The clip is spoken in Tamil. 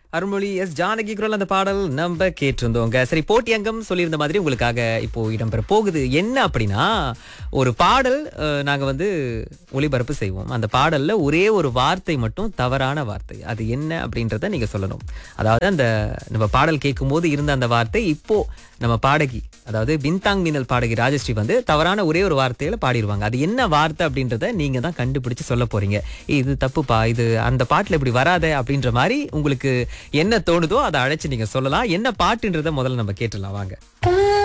அருள்மொழி எஸ் ஜானகி குரல் அந்த பாடல் நம்ம கேட்டிருந்தோங்க சரி போட்டி அங்கம் சொல்லியிருந்த மாதிரி உங்களுக்காக இப்போ இடம்பெற போகுது என்ன அப்படின்னா ஒரு பாடல் அஹ், நாங்க வந்து ஒளிபரப்பு செய்வோம் அந்த பாடல்ல ஒரே ஒரு வார்த்தை மட்டும் தவறான வார்த்தை அது என்ன அப்படின்றத நீங்க சொல்லணும் அதாவது அந்த நம்ம பாடல் கேட்கும்போது இருந்த அந்த வார்த்தை இப்போ நம்ம பாடகி அதாவது பின்தாங் மின்னல் பாடகி ராஜஸ்ரீ வந்து தவறான ஒரே ஒரு வார்த்தையில பாடிடுவாங்க அது என்ன வார்த்தை அப்படின்றத நீங்க தான் கண்டுபிடிச்சு சொல்ல போறீங்க "ஏய், இது தப்புப்பா இது அந்த பாட்டுல இப்படி வராதே அப்படின்ற மாதிரி உங்களுக்கு என்ன தோணுதோ அதை அழைச்சு நீங்க சொல்லலாம் என்ன பாட்டுன்றத முதல்ல நம்ம கேட்டுடலாம் வாங்க